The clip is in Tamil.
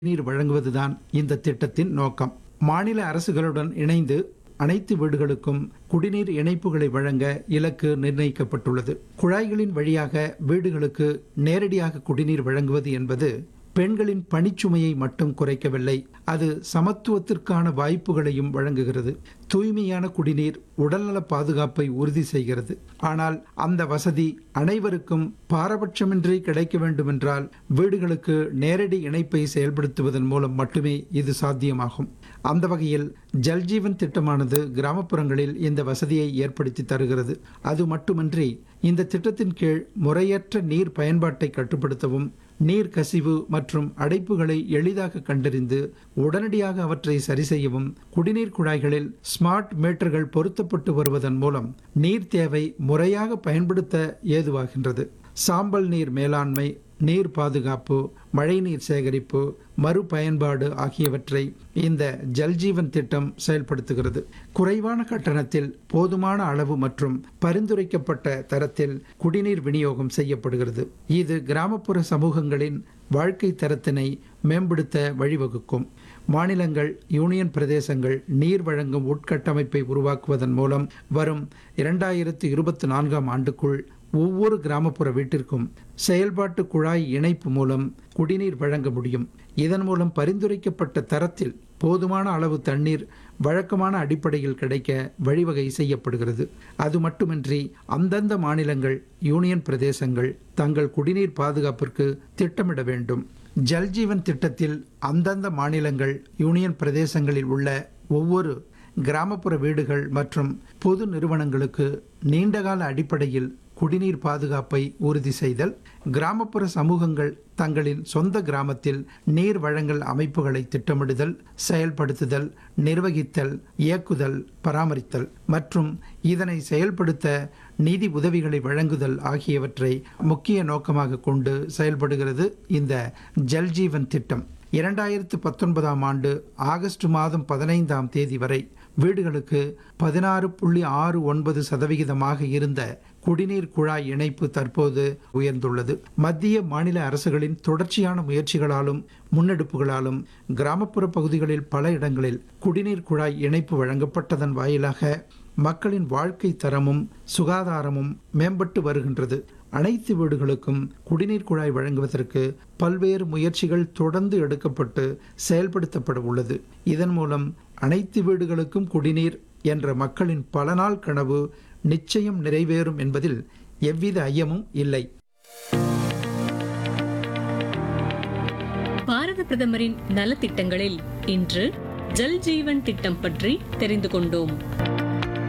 நீர் வழங்குவதுதான் இந்த திட்டத்தின் நோக்கம் மாநில அரசுகளுடன் இணைந்து அனைத்து வீடுகளுக்கும் குடிநீர் இணைப்புகளை வழங்க இலக்கு நிர்ணயிக்கப்பட்டுள்ளது குழாய்களின் வழியாக வீடுகளுக்கு நேரடியாக குடிநீர் வழங்குவது என்பது பெண்களின் பணிச்சுமையை மட்டும் குறைக்கவில்லை அது சமத்துவத்திற்கான வாய்ப்புகளையும் வழங்குகிறது தூய்மையான குடிநீர் உடல்நல பாதுகாப்பை உறுதி செய்கிறது ஆனால் அந்த வசதி அனைவருக்கும் பாரபட்சமின்றி கிடைக்க வேண்டுமென்றால் வீடுகளுக்கு நேரடி இணைப்பை செயல்படுத்துவதன் மூலம் மட்டுமே இது சாத்தியமாகும் அந்த வகையில் ஜல்ஜீவன் திட்டமானது கிராமப்புறங்களில் இந்த வசதியை ஏற்படுத்தி தருகிறது அது மட்டுமின்றி இந்த திட்டத்தின் கீழ் முறையற்ற நீர் பயன்பாட்டை கட்டுப்படுத்தவும் நீர் கசிவு மற்றும் அடைப்புகளை எளிதாக கண்டறிந்து உடனடியாக அவற்றை சரி செய்யவும் குடிநீர் குழாய்களில் ஸ்மார்ட் மீட்டர்கள் பொருத்தப்பட்டு வருவதன் மூலம் நீர் தேவை முறையாக பயன்படுத்த ஏதுவாகின்றது சாம்பல் நீர் மேலாண்மை நீர் பாதுகாப்பு மழைநீர் சேகரிப்பு மறுபயன்பாடு ஆகியவற்றை இந்த ஜல்ஜீவன் திட்டம் செயல்படுத்துகிறது குறைவான கட்டணத்தில் போதுமான அளவு மற்றும் பரிந்துரைக்கப்பட்ட தரத்தில் குடிநீர் விநியோகம் செய்யப்படுகிறது இது கிராமப்புற சமூகங்களின் வாழ்க்கை தரத்தினை மேம்படுத்த வழிவகுக்கும் மாநிலங்கள் யூனியன் பிரதேசங்கள் நீர் வழங்கும் உட்கட்டமைப்பை உருவாக்குவதன் மூலம் வரும் இரண்டாயிரத்து இருபத்தி நான்காம் ஆண்டுக்குள் ஒவ்வொரு கிராமப்புற வீட்டிற்கும் செயல்பாட்டு குழாய் இணைப்பு மூலம் குடிநீர் வழங்க முடியும் இதன் மூலம் பரிந்துரைக்கப்பட்ட தரத்தில் போதுமான அளவு தண்ணீர் வழக்கமான அடிப்படையில் கிடைக்க வழிவகை செய்யப்படுகிறது அது மட்டுமின்றி அந்தந்த மாநிலங்கள் யூனியன் பிரதேசங்கள் தங்கள் குடிநீர் பாதுகாப்பிற்கு திட்டமிட வேண்டும் ஜல்ஜீவன் திட்டத்தில் அந்தந்த மாநிலங்கள் யூனியன் பிரதேசங்களில் உள்ள ஒவ்வொரு கிராமப்புற வீடுகள் மற்றும் பொது நிறுவனங்களுக்கு நீண்டகால அடிப்படையில் குடிநீர் பாதுகாப்பை உறுதி செய்தல் கிராமப்புற சமூகங்கள் தங்களின் சொந்த கிராமத்தில் நீர் வழங்கல் அமைப்புகளை திட்டமிடுதல் செயல்படுத்துதல் நிர்வகித்தல் இயக்குதல் பராமரித்தல் மற்றும் இதனை செயல்படுத்த நிதி உதவிகளை வழங்குதல் ஆகியவற்றை முக்கிய நோக்கமாக கொண்டு செயல்படுகிறது இந்த ஜல்ஜீவன் திட்டம் இரண்டாயிரத்து பத்தொன்பதாம் ஆண்டு ஆகஸ்ட் மாதம் பதினைந்தாம் தேதி வரை வீடுகளுக்கு பதினாறு புள்ளி ஆறு ஒன்பது சதவிகிதமாக இருந்த குடிநீர் குழாய் இணைப்பு தற்போது உயர்ந்துள்ளது மத்திய மாநில அரசுகளின் தொடர்ச்சியான முயற்சிகளாலும் முன்னெடுப்புகளாலும் கிராமப்புற பகுதிகளில் பல இடங்களில் குடிநீர் குழாய் இணைப்பு வழங்கப்பட்டதன் வாயிலாக மக்களின் வாழ்க்கை தரமும் சுகாதாரமும் மேம்பட்டு வருகின்றது அனைத்து வீடுகளுக்கும் குடிநீர் குழாய் வழங்குவதற்கு பல்வேறு முயற்சிகள் தொடர்ந்து எடுக்கப்பட்டு செயல்படுத்தப்பட உள்ளது இதன் மூலம் அனைத்து வீடுகளுக்கும் குடிநீர் என்ற மக்களின் பல நாள் கனவு நிச்சயம் நிறைவேறும் என்பதில் எவ்வித ஐயமும் இல்லை பாரத பிரதமரின் நலத்திட்டங்களில் இன்று ஜல் ஜீவன் திட்டம் பற்றி தெரிந்து கொண்டோம்